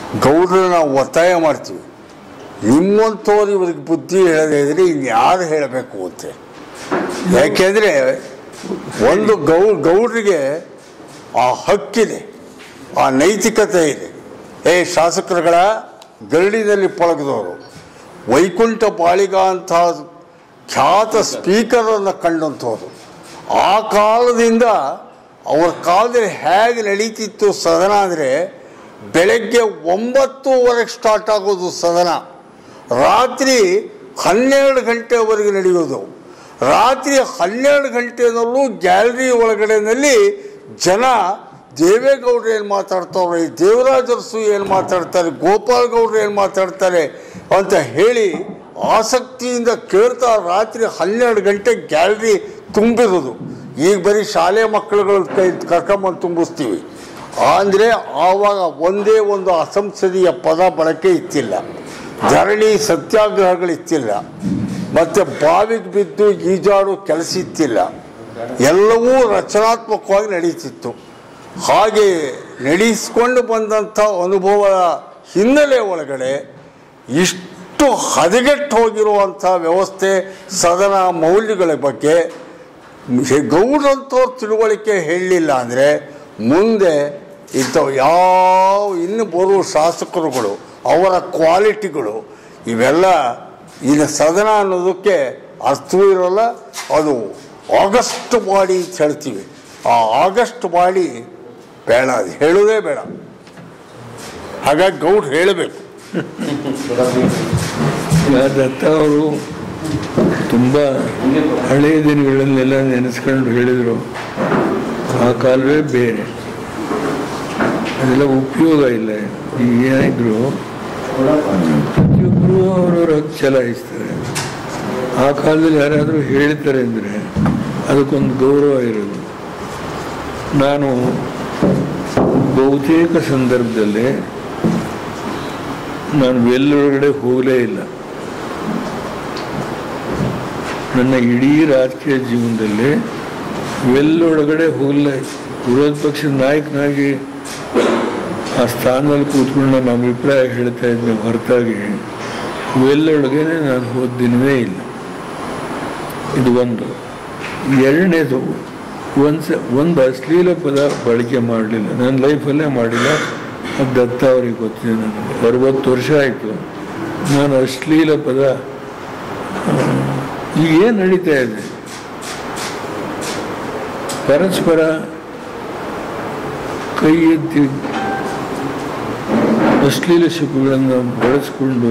ಗೌಡ್ರನ್ನ ಒತ್ತಾಯ ಮಾಡ್ತೀವಿ ನಿಮ್ಮಂಥವ್ರು ಇವ್ರಿಗೆ ಬುದ್ಧಿ ಹೇಳದೇ ಇದ್ರೆ ಇನ್ಯಾರು ಹೇಳಬೇಕು ಅಂತೆ ಯಾಕೆಂದರೆ ಒಂದು ಗೌ ಗೌಡ್ರಿಗೆ ಆ ಹಕ್ಕಿದೆ ಆ ನೈತಿಕತೆ ಇದೆ ಏ ಶಾಸಕರುಗಳ ಗರಡಿನಲ್ಲಿ ಪಳಗದವರು ವೈಕುಂಠ ಬಾಳಿಗ ಅಂತ ಖ್ಯಾತ ಸ್ಪೀಕರನ್ನು ಕಂಡಂಥವ್ರು ಆ ಕಾಲದಿಂದ ಅವ್ರ ಕಾಲದಲ್ಲಿ ಹೇಗೆ ನಡೀತಿತ್ತು ಸದನ ಅಂದರೆ ಬೆಳಗ್ಗೆ ಒಂಬತ್ತುವರೆಗೆ ಸ್ಟಾರ್ಟ್ ಆಗೋದು ಸದನ ರಾತ್ರಿ ಹನ್ನೆರಡು ಗಂಟೆವರೆಗೆ ನಡೆಯೋದು ರಾತ್ರಿ ಹನ್ನೆರಡು ಗಂಟೆನಲ್ಲೂ ಗ್ಯಾಲರಿ ಒಳಗಡೆನಲ್ಲಿ ಜನ ದೇವೇಗೌಡರು ಏನು ಮಾತಾಡ್ತಾವ್ರೆ ದೇವರಾಜ ಅರಸು ಏನು ಮಾತಾಡ್ತಾರೆ ಗೋಪಾಲ್ ಗೌಡ್ರು ಏನು ಮಾತಾಡ್ತಾರೆ ಅಂತ ಹೇಳಿ ಆಸಕ್ತಿಯಿಂದ ಕೇಳ್ತಾ ರಾತ್ರಿ ಹನ್ನೆರಡು ಗಂಟೆ ಗ್ಯಾಲರಿ ತುಂಬಿರೋದು ಈಗ ಬರೀ ಶಾಲೆ ಮಕ್ಕಳುಗಳ ಕೈ ಕರ್ಕೊಂಬಂದು ತುಂಬಿಸ್ತೀವಿ ಅಂದರೆ ಆವಾಗ ಒಂದೇ ಒಂದು ಅಸಂಸದೀಯ ಪದ ಬಳಕೆ ಇತ್ತಿಲ್ಲ ಧರಣಿ ಸತ್ಯಾಗ್ರಹಗಳಿತ್ತಿಲ್ಲ ಮತ್ತು ಬಾವಿಗೆ ಬಿದ್ದು ಈಜಾಡು ಕೆಲಸ ಇತ್ತಿಲ್ಲ ಎಲ್ಲವೂ ರಚನಾತ್ಮಕವಾಗಿ ನಡೀತಿತ್ತು ಹಾಗೆ ನಡೆಸಿಕೊಂಡು ಬಂದಂಥ ಅನುಭವದ ಹಿನ್ನೆಲೆ ಒಳಗಡೆ ಇಷ್ಟು ಹದಗೆಟ್ಟು ಹೋಗಿರುವಂಥ ವ್ಯವಸ್ಥೆ ಸದನ ಮೌಲ್ಯಗಳ ಬಗ್ಗೆ ಗೌಡ್ರಂಥವ್ರು ತಿಳುವಳಿಕೆ ಹೇಳಲಿಲ್ಲ ಅಂದರೆ ಮುಂದೆ ಇಂಥವು ಯಾವ ಇನ್ನು ಬರುವ ಶಾಸಕರುಗಳು ಅವರ ಕ್ವಾಲಿಟಿಗಳು ಇವೆಲ್ಲ ಇನ್ನು ಸದನ ಅನ್ನೋದಕ್ಕೆ ಅರ್ಥವೂ ಇರೋಲ್ಲ ಅದು ಆಗಸ್ಟ್ ಬಾಡಿ ಅಂತ ಹೇಳ್ತೀವಿ ಆ ಆಗಸ್ಟ್ ಬಾಡಿ ಬೇಡ ಅದು ಹೇಳೋದೇ ಬೇಡ ಹಾಗಾಗಿ ಗೌಡ್ ಹೇಳಬೇಕು ದತ್ತ ಅವರು ತುಂಬ ಹಳೆಯ ದಿನಗಳನ್ನೆಲ್ಲ ನೆನೆಸ್ಕೊಂಡು ಹೇಳಿದರು ಆ ಕಾಲವೇ ಬೇರೆ ಅದೆಲ್ಲ ಉಪಯೋಗ ಇಲ್ಲ ಈಗ ಏನಾದ್ರು ಪ್ರತಿಯೊಬ್ಬರು ಅವರವರ ಹಕ್ಕು ಚಲಾಯಿಸ್ತಾರೆ ಆ ಕಾಲದಲ್ಲಿ ಯಾರಾದರೂ ಹೇಳ್ತಾರೆ ಅಂದರೆ ಅದಕ್ಕೊಂದು ಗೌರವ ಇರೋದು ನಾನು ಬಹುತೇಕ ಸಂದರ್ಭದಲ್ಲಿ ನಾನು ಎಲ್ಲೊಳಗಡೆ ಹೋಗಲೇ ಇಲ್ಲ ನನ್ನ ಇಡೀ ರಾಜಕೀಯ ಜೀವನದಲ್ಲಿ ಎಲ್ಲೊಳಗಡೆ ಹೋಗಲ್ಲ ವಿರೋಧ ಪಕ್ಷದ ನಾಯಕನಾಗಿ ಆ ಸ್ಥಾನದಲ್ಲಿ ಕೂತ್ಕೊಂಡು ನನ್ನ ಅಭಿಪ್ರಾಯ ಹೇಳ್ತಾ ಇದ್ದೆ ಹೊರತಾಗಿ ಎಲ್ಲೊಳಗೇನೆ ನಾನು ಹೋದ ದಿನವೇ ಇಲ್ಲ ಇದು ಒಂದು ಎರಡನೇದು ಒಂದು ಸ ಒಂದು ಅಶ್ಲೀಲ ಪದ ಬಳಕೆ ಮಾಡಲಿಲ್ಲ ನನ್ನ ಲೈಫಲ್ಲೇ ಮಾಡಿಲ್ಲ ಅದು ದತ್ತ ಅವ್ರಿಗೆ ಗೊತ್ತಿದೆ ನನಗೆ ಅರವತ್ತು ವರ್ಷ ಆಯಿತು ನಾನು ಅಶ್ಲೀಲ ಪದ ಈಗ ಏನು ನಡೀತಾ ಇದೆ ಪರಸ್ಪರ ಕೈ ಎತ್ತಿ ಅಶ್ಲೀಲ ಶಬ್ದಗಳನ್ನು ಬಳಸ್ಕೊಂಡು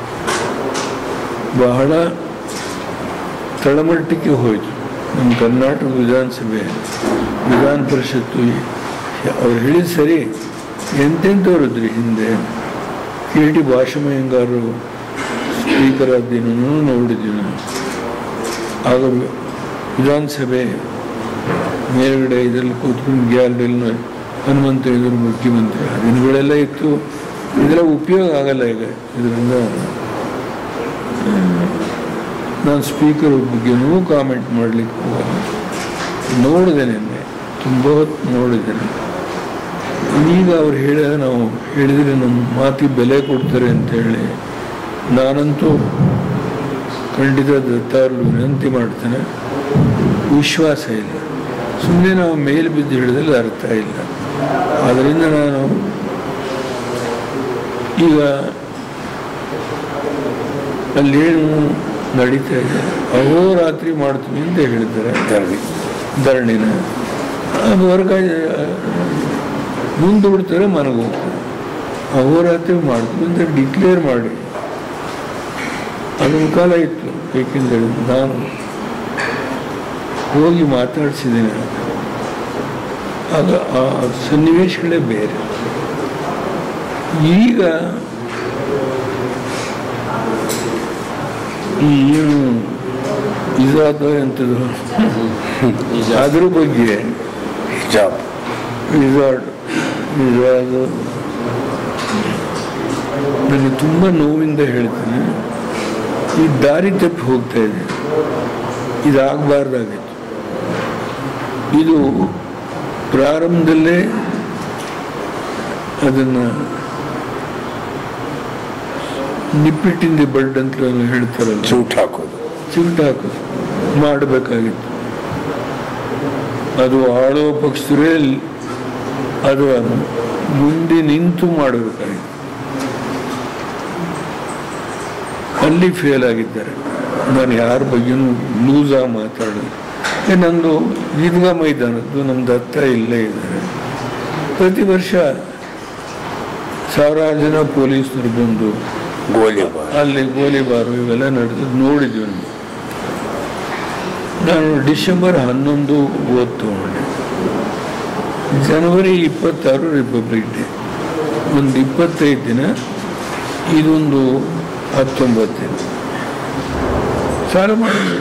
ಬಹಳ ತಳಮಟ್ಟಕ್ಕೆ ಹೋಯಿತು ನಮ್ಮ ಕರ್ನಾಟಕ ವಿಧಾನಸಭೆ ವಿಧಾನ ಪರಿಷತ್ತು ಅವ್ರು ಹೇಳಿದ ಸರಿ ಎಂತೆಂಥವ್ರಿದ್ರಿ ಹಿಂದೆ ಕೆ ಟಿ ಭಾಷಮಯ್ಯಂಗಾರು ಸ್ಪೀಕರ್ ಆದ್ದೀನೂ ನೋಡಿದ್ದೀನಿ ಆಗ ವಿಧಾನಸಭೆ ಮೇಲ್ಗಡೆ ಇದರಲ್ಲಿ ಕೂತ್ಕೊಂಡು ಗ್ಯಾಲರಿಯಲ್ಲಿ ಹನುಮಂತ ಇದ್ರು ಮುಖ್ಯಮಂತ್ರಿ ಆ ದಿನಗಳೆಲ್ಲ ಇತ್ತು ಇದೆಲ್ಲ ಉಪಯೋಗ ಆಗಲ್ಲ ಈಗ ಇದರಿಂದ ನಾನು ಸ್ಪೀಕರ್ ಬಗ್ಗೆನೂ ಕಾಮೆಂಟ್ ಮಾಡಲಿಕ್ಕೆ ಹೋಗಲ್ಲ ನೋಡಿದೆ ನಿನ್ನೆ ತುಂಬ ಹೊತ್ತು ನೋಡಿದ್ದೇನೆ ಈಗ ಅವ್ರು ಹೇಳ ನಾವು ಹೇಳಿದರೆ ನಮ್ಮ ಮಾತಿಗೆ ಬೆಲೆ ಕೊಡ್ತಾರೆ ಅಂತ ಹೇಳಿ ನಾನಂತೂ ಖಂಡಿತ ದತ್ತಾರ್ಲು ವಿನಂತಿ ಮಾಡ್ತೇನೆ ವಿಶ್ವಾಸ ಇಲ್ಲ ಸುಮ್ಮನೆ ನಾವು ಮೇಲೆ ಬಿದ್ದು ಹಿಡಿದಲ್ಲಿ ಅರ್ಥ ಇಲ್ಲ ಆದ್ದರಿಂದ ನಾನು ಈಗ ಅಲ್ಲೇನು ನಡೀತಾ ಇದೆ ಅಹೋರಾತ್ರಿ ಮಾಡ್ತೀವಿ ಅಂತ ಹೇಳಿದ್ದಾರೆ ಧರಣಿ ಧರಣಿನ ಅದು ವರ್ಗ ಮುಂದೆ ಬಿಡ್ತಾರೆ ಮನೆಗೆ ಹೋಗ್ತಾರೆ ಅಹೋರಾತ್ರಿ ಮಾಡ್ತೀವಿ ಅಂತ ಡಿಕ್ಲೇರ್ ಮಾಡಿ ಅದೊಂದು ಕಾಲ ಇತ್ತು ಏಕೆಂದರೆ ನಾನು ಹೋಗಿ ಮಾತಾಡಿಸಿದ್ದೇನೆ ಆಗ ಆ ಸನ್ನಿವೇಶಗಳೇ ಬೇರೆ ಈಗ ಈ ಏನು ಇದಾದ ಎಂಥದ್ದು ಅದ್ರ ಬಗ್ಗೆ ಹಿಜಾಬ್ ರಿಸಾರ್ಟ್ ರಿಸಾರ್ಟ್ ನನಗೆ ತುಂಬ ನೋವಿಂದ ಹೇಳ್ತೀನಿ ಈ ದಾರಿ ತಪ್ಪಿ ಹೋಗ್ತಾ ಇದೆ ಇದಾಗಬಾರ್ದಾಗಿತ್ತು ಇದು ಪ್ರಾರಂಭದಲ್ಲೇ ಅದನ್ನು ನಿಪ್ಪಿಟ್ಟಿಂದ ಬಡ್ ಅಂತ ಹೇಳ್ತಾರಲ್ಲ ಚೂಟ್ ಹಾಕೋದು ಚಿಲ್ಟ ಹಾಕೋದು ಮಾಡಬೇಕಾಗಿತ್ತು ಅದು ಆಳೋ ಪಕ್ಷದವರೇ ಅದು ಮುಂದೆ ನಿಂತು ಮಾಡಬೇಕಾಗಿತ್ತು ಅಲ್ಲಿ ಫೇಲ್ ಆಗಿದ್ದಾರೆ ನಾನು ಯಾರ ಬಗ್ಗೆನೂ ಲೂಸಾಗಿ ಮಾತಾಡೋದು ಏ ನಂದು ಈದ್ಗಾ ಮೈದಾನದ್ದು ನಮ್ಮ ದತ್ತ ಇಲ್ಲೇ ಇದ್ದಾರೆ ಪ್ರತಿ ವರ್ಷ ಸಾವಿರಾರು ಜನ ಪೊಲೀಸರು ಬಂದು ಗೋಲಿಬಾರ್ ಅಲ್ಲಿ ಗೋಲಿಬಾರು ಇವೆಲ್ಲ ನಡೆದು ನೋಡಿದ್ವಿ ನಾವು ನಾನು ಡಿಸೆಂಬರ್ ಹನ್ನೊಂದು ಓದ್ ತಗೊಂಡೆ ಜನವರಿ ಇಪ್ಪತ್ತಾರು ರಿಪಬ್ಲಿಕ್ ಡೇ ಒಂದು ಇಪ್ಪತ್ತೈದು ದಿನ ಇದೊಂದು ಹತ್ತೊಂಬತ್ತು ದಿನ ಸಾಲ ಮಾಡಿದ್ರು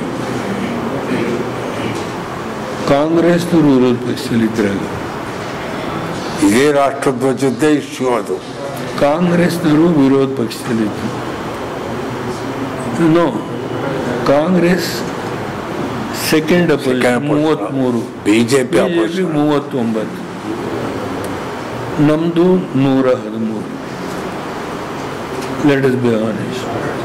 ಕಾಂಗ್ರೆಸ್ನವರು ವಿರೋಧ ಪಕ್ಷದಲ್ಲಿದ್ದಾಗ ಇದೇ ರಾಷ್ಟ್ರಧ್ವಜದ್ದೇ ಇಶ್ಯೂ ಅದು ಕಾಂಗ್ರೆಸ್ನವರು ವಿರೋಧ ಪಕ್ಷದಲ್ಲಿದ್ದರು ನೋ ಕಾಂಗ್ರೆಸ್ ಸೆಕೆಂಡ್ Second ಮೂವತ್ತ್ಮೂರು ಬಿಜೆಪಿ ಬಿಜೆಪಿ ಮೂವತ್ತೊಂಬತ್ತು ನಮ್ಮದು ನೂರ ಹದಿಮೂರು ಲೆಟ್ ಇಸ್ ಬಿ ಆನೆಸ್ಟ್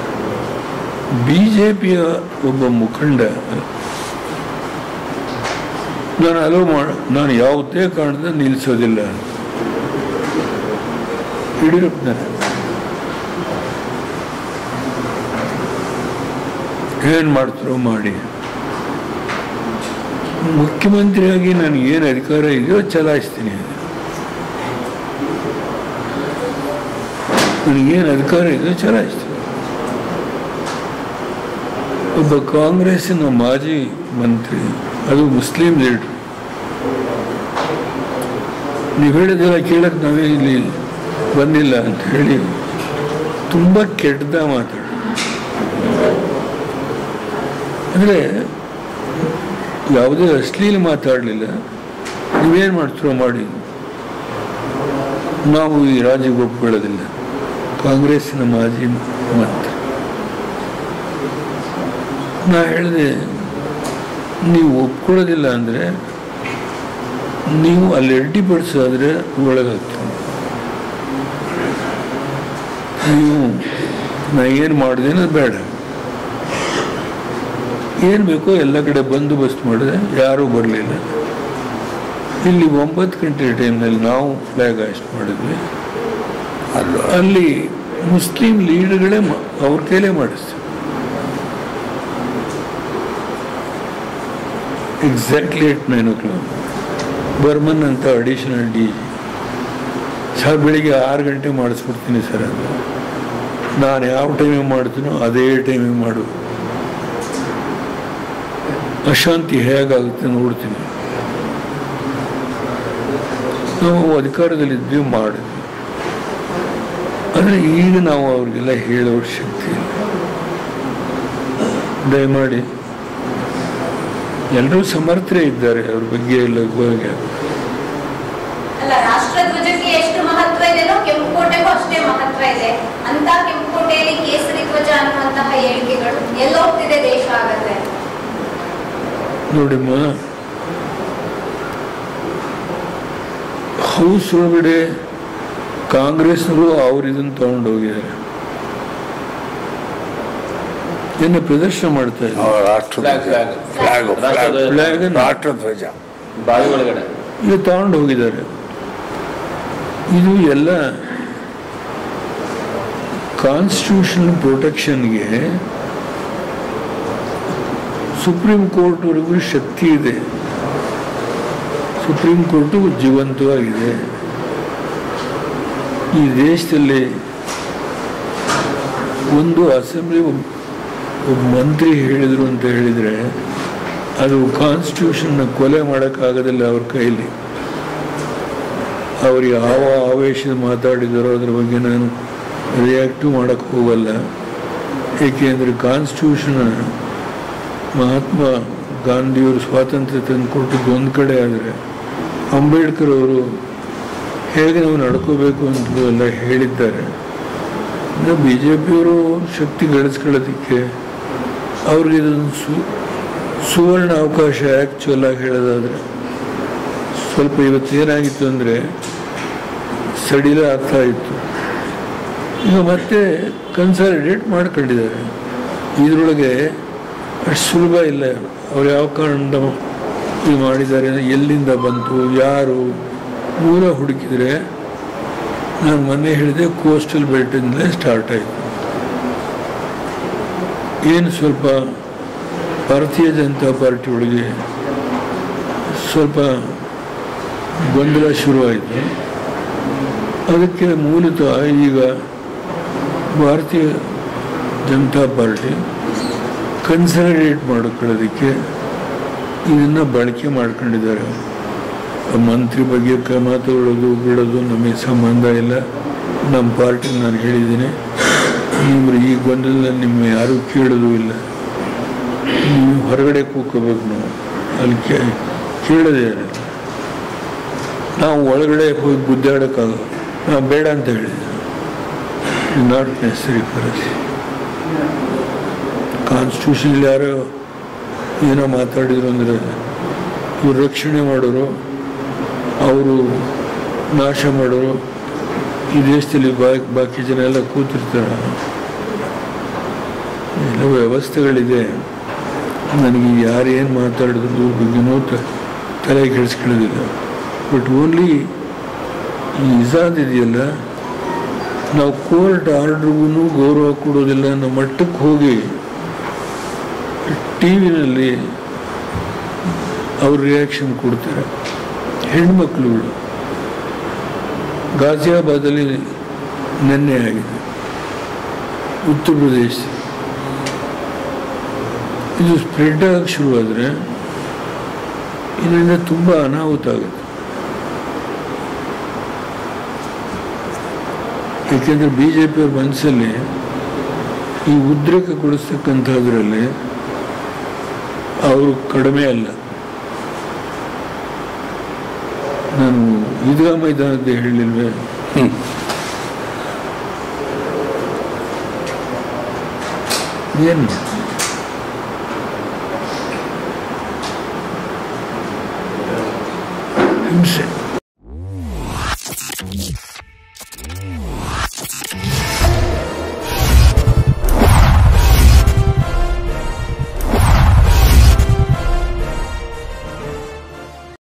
ಬಿಜೆಪಿಯ ಒಬ್ಬ ಮುಖಂಡ ನಾನು ಅಲೋ ಮಾಡ ನಾನು ಯಾವುದೇ ಕಾರಣದಿಂದ ನಿಲ್ಲಿಸೋದಿಲ್ಲ ಅಂತ. ಯಡಿಯೂರಪ್ಪನವರೇ ಏನು ಮಾಡ್ತಾರೋ ಮಾಡಿ ಮುಖ್ಯಮಂತ್ರಿಯಾಗಿ ನನಗೆ ಏನು ಅಧಿಕಾರ ಇದೆಯೋ ಚಲಾಯಿಸ್ತೀನಿ ನನಗೇನು ಅಧಿಕಾರ ಇದೆಯೋ ಚಲಾಯಿಸ್ತೀನಿ ಒಬ್ಬ ಕಾಂಗ್ರೆಸ್ಸಿನ ಮಾಜಿ ಮಂತ್ರಿ ಅದು ಮುಸ್ಲಿಂ ಲೀಡರ್ ನೀವು ಹೇಳಿದೆಲ್ಲ ಕೇಳಕ್ಕೆ ನಾವೇ ಇಲ್ಲಿ ಬಂದಿಲ್ಲ ಅಂತ ಹೇಳಿ ತುಂಬ ಕೆಟ್ಟದ ಮಾತಾಡ ಅಂದರೆ ಯಾವುದೇ ಅಶ್ಲೀಲ ಮಾತಾಡಲಿಲ್ಲ ನೀವೇನು ಮಾಡ್ತೀರೋ ಮಾಡಿ ನಾವು ಈ ರಾಜ್ಯಕ್ಕೆ ಒಪ್ಕೊಳ್ಳೋದಿಲ್ಲ ಕಾಂಗ್ರೆಸ್ಸಿನ ಮಾಜಿ ಮಂತ್ರಿ ನಾ ಹೇಳಿದೆ ನೀವು ಒಪ್ಕೊಳ್ಳೋದಿಲ್ಲ ಅಂದರೆ ನೀವು ಅಲ್ಲಿ ಅಡ್ಡಿಪಡಿಸೋದ್ರೆ ಒಳಗಾಗ್ತೀನಿ ನೀವು ನಾ ಏನು ಮಾಡಿದೆ ಅನ್ನೋದು ಬೇಡ ಏನು ಬೇಕೋ ಎಲ್ಲ ಕಡೆ ಬಂದೋಬಸ್ತ್ ಮಾಡಿದೆ ಯಾರೂ ಬರಲಿಲ್ಲ ಇಲ್ಲಿ ಒಂಬತ್ತು ಗಂಟೆ ಟೈಮ್ನಲ್ಲಿ ನಾವು ಫ್ಲಾಗ್ ಹಾಸ್ಟ್ ಮಾಡಿದ್ವಿ ಅಲ್ಲ ಅಲ್ಲಿ ಮುಸ್ಲಿಂ ಲೀಡರ್ಗಳೇ ಮಾ- ಅವ್ರ ಕೈಲೇ ಮಾಡಿಸ್ತೀವಿ exactly at nine o'clock ಬರ್ಮನ್ ಅಂತ ಅಡಿಷನಲ್ ಡಿ ಜಿ ಸರ್ ಬೆಳಿಗ್ಗೆ ಆರು ಗಂಟೆ ಮಾಡಿಸ್ಬಿಡ್ತೀನಿ ಸರ್ ಅಂತ ನಾನು ಯಾವ ಟೈಮಿಗೆ ಮಾಡ್ತೀನೋ ಅದೇ ಟೈಮಿಗೆ ಮಾಡು ಅಶಾಂತಿ ಹೇಗಾಗುತ್ತೆ ನೋಡ್ತೀನಿ ನಾವು ಅಧಿಕಾರದಲ್ಲಿದ್ವಿ ಮಾಡಿದ್ವಿ ಆದರೆ ಈಗ ನಾವು ಅವ್ರಿಗೆಲ್ಲ ಹೇಳೋ ಶಕ್ತಿ ಇಲ್ಲ ದಯಮಾಡಿ ಎಲ್ಲರೂ ಸಮರ್ಥರೇ ಇದ್ದಾರೆ ಅವ್ರ ಬಗ್ಗೆ ಲಘುವಾಗಿ ಅಲ್ಲ ರಾಷ್ಟ್ರಧ್ವಜಕ್ಕೆ ಎಷ್ಟು ಮಹತ್ವ ಇದೆಯೋ ಕೆಂಪುಕೋಟೆಗೂ ಅಷ್ಟೇ ಮಹತ್ವ ಇದೆ ಅಂತ ಕೆಂಪುಕೋಟೆಯಲ್ಲಿ ಕೇಸರಿ ಧ್ವಜ ಅನ್ನುವಂತಹ ಹೇಳಿಕೆಗಳು ಎಲ್ಲೋಗ್ತಿದೆ ದೇಶ ಆಗತ್ತೆ ನೋಡಿಮ್ಮ ಹೌಸ್ ಒಳಗಡೆ ಕಾಂಗ್ರೆಸ್ನವರು ಅವ್ರು ಇದನ್ನು ತಗೊಂಡು ಹೋಗಿದ್ದಾರೆ ಏನು ಪ್ರದರ್ಶನ ಮಾಡ್ತಾ ಇದ್ದಾರೆ ನಾವು ರಾಷ್ಟ್ರಧ್ವಜ Flag, flag flag. Flag Flag ಅನ್ನು ರಾಷ್ಟ್ರಧ್ವಜ ಬಾವಿ ಒಳಗಡೆ ಇದು ತಗೊಂಡು ಹೋಗಿದ್ದಾರೆ ಇದು ಎಲ್ಲ ಕಾನ್ಸ್ಟಿಟ್ಯೂಷನ್ ಪ್ರೊಟೆಕ್ಷನ್ಗೆ ಸುಪ್ರೀಂ ಕೋರ್ಟ್ವರೆಗೂ ಶಕ್ತಿ ಇದೆ ಸುಪ್ರೀಂ ಕೋರ್ಟು ಜೀವಂತವಾಗಿದೆ ಈ ದೇಶದಲ್ಲಿ ಒಂದು ಅಸೆಂಬ್ಲಿ ಒಬ್ಬ ಒಬ್ಬ ಮಂತ್ರಿ ಹೇಳಿದರು ಅಂತ ಹೇಳಿದರೆ ಅದು ಕಾನ್ಸ್ಟಿಟ್ಯೂಷನ್ನ ಕೊಲೆ ಮಾಡೋಕ್ಕಾಗೋದಿಲ್ಲ ಅವ್ರ ಕೈಲಿ ಅವ್ರು ಯಾವ ಆವೇಶದ ಮಾತಾಡಿದಾರೋ ಅದ್ರ ಬಗ್ಗೆ ನಾನು ರಿಯಾಕ್ಟು ಮಾಡೋಕ್ಕೆ ಹೋಗಲ್ಲ ಏಕೆಂದರೆ ಕಾನ್ಸ್ಟಿಟ್ಯೂಷನ್ ಮಹಾತ್ಮ ಗಾಂಧಿಯವರು ಸ್ವಾತಂತ್ರ್ಯ ತಂದು ಕೊಟ್ಟಿದ್ದು ಒಂದು ಕಡೆ ಆದರೆ ಅಂಬೇಡ್ಕರ್ ಅವರು ಹೇಗೆ ನಾವು ನಡ್ಕೋಬೇಕು ಅಂತ ಎಲ್ಲ ಹೇಳಿದ್ದಾರೆ ಇನ್ನು ಬಿ ಜೆ ಪಿಯವರು ಶಕ್ತಿ ಗಳಿಸ್ಕೊಳ್ಳೋದಕ್ಕೆ ಅವ್ರಿಗೆ ಇದೊಂದು ಸು ಸುವರ್ಣ ಅವಕಾಶ ಆ್ಯಕ್ಚುಲ್ ಆಗಿ ಹೇಳೋದಾದರೆ ಸ್ವಲ್ಪ ಇವತ್ತು ಏನಾಗಿತ್ತು ಅಂದರೆ ಸಡಿಲ ಆಗ್ತಾ ಇತ್ತು ಈಗ ಮತ್ತೆ ಕನ್ಸಾಲಿಡೇಟ್ ಮಾಡ್ಕೊಂಡಿದ್ದಾರೆ ಇದರೊಳಗೆ ಅಷ್ಟು ಸುಲಭ ಇಲ್ಲ ಅವ್ರು ಯಾವ ಕಾರಣದಿಂದ ಇದು ಮಾಡಿದ್ದಾರೆ ಎಲ್ಲಿಂದ ಬಂತು ಯಾರು ಮೂಲ ಹುಡುಕಿದರೆ ನಾನು ಮೊನ್ನೆ ಹೇಳಿದೆ ಕೋಸ್ಟಲ್ ಬೆಲ್ಟಿಂದಲೇ ಸ್ಟಾರ್ಟ್ ಆಯಿತು ಏನು ಸ್ವಲ್ಪ ಭಾರತೀಯ ಜನತಾ ಪಾರ್ಟಿ ಒಳಗೆ ಸ್ವಲ್ಪ ಗೊಂದಲ ಶುರುವಾಯಿತು ಅದಕ್ಕೆ ಮೂಲತಃ ಈಗ ಭಾರತೀಯ ಜನತಾ ಪಾರ್ಟಿ ಕನ್ಸಲ್ಟೇಟ್ ಮಾಡ್ಕೊಳ್ಳೋದಕ್ಕೆ ಇದನ್ನು ಬಳಕೆ ಮಾಡ್ಕೊಂಡಿದ್ದಾರೆ ಆ ಮಂತ್ರಿ ಬಗ್ಗೆ ಕ್ರಮ ತಗೊಳ್ಳೋದು ಬಿಡೋದು ನಮಗೆ ಸಂಬಂಧ ಇಲ್ಲ ನಮ್ಮ ಪಾರ್ಟಿ ನಾನು ಹೇಳಿದ್ದೀನಿ ನೀವು ಈ ಗೊಂದಲ ನಿಮ್ಮ ಯಾರೂ ಕೇಳೋದು ಇಲ್ಲ ನೀವು ಹೊರಗಡೆ ಕೂಕೋಬೇಕು ನಾವು ಅಲ್ಲಿ ಕೇ ಕೇಳೋದೇ ಇಲ್ಲ ನಾವು ಒಳಗಡೆ ಹೋಗಿ ಗುದ್ದಾಡೋಕ್ಕಾಗ ನಾವು ಬೇಡ ಅಂತ ಹೇಳಿದೆ ನಾಟ್ ನೆಸರಿ ಫಾರ್ ಕಾನ್ಸ್ಟಿಟ್ಯೂಷನ್ ಯಾರೋ ಏನೋ ಮಾತಾಡಿದ್ರು ಅಂದರೆ ಇವ್ರು ರಕ್ಷಣೆ ಮಾಡೋರು ಅವರು ನಾಶ ಮಾಡೋರು ಈ ದೇಶದಲ್ಲಿ ಬಾ ಬಾಕಿ ಜನ ಎಲ್ಲ ಕೂತಿರ್ತಾರೆ ಎಲ್ಲ ವ್ಯವಸ್ಥೆಗಳಿದೆ ನನಗೆ ಯಾರು ಏನು ಮಾತಾಡಿದ್ರು ಬಗ್ಗೆನೂ ತ- ತಲೆ ಕೆಡಿಸ್ಕೊಳ್ಳೋದಿಲ್ಲ ಬಟ್ ಓನ್ಲಿ ಈ ಇಜಾದ್ ಇದೆಯಲ್ಲ ನಾವು ಕೋರ್ಟ್ ಆರ್ಡ್ರಿಗೂ ಗೌರವ ಕೊಡೋದಿಲ್ಲ ಅನ್ನೋ ಮಟ್ಟಕ್ಕೆ ಹೋಗಿ ಟಿ ವಿನಲ್ಲಿ ಅವ್ರು ರಿಯಾಕ್ಷನ್ ಕೊಡ್ತಾರೆ ಹೆಣ್ಮಕ್ಳುಗಳು ಗಾಜಿಯಾಬಾದಲ್ಲಿ ನಿನ್ನೆ ಆಗಿದೆ ಉತ್ತರ ಪ್ರದೇಶ ಇದು ಸ್ಪ್ರೆಡ್ ಆಗಕ್ಕೆ ಶುರುವಾದರೆ ಇದರಿಂದ ತುಂಬ ಅನಾಹುತ ಆಗುತ್ತೆ ಏಕೆಂದರೆ ಬಿ ಜೆ ಪಿಯವ್ರ ಮನಸ್ಸಲ್ಲಿ ಈ ಉದ್ರೇಕಗೊಳಿಸ್ತಕ್ಕಂಥದ್ರಲ್ಲಿ ಅವರು ಕಡಿಮೆ ಅಲ್ಲ ನಾನು ಈದ್ಗಾ ಮೈದಾನದ ಹೇಳಿಲ್ವೇ ಏನು ಹಿಂಸೆ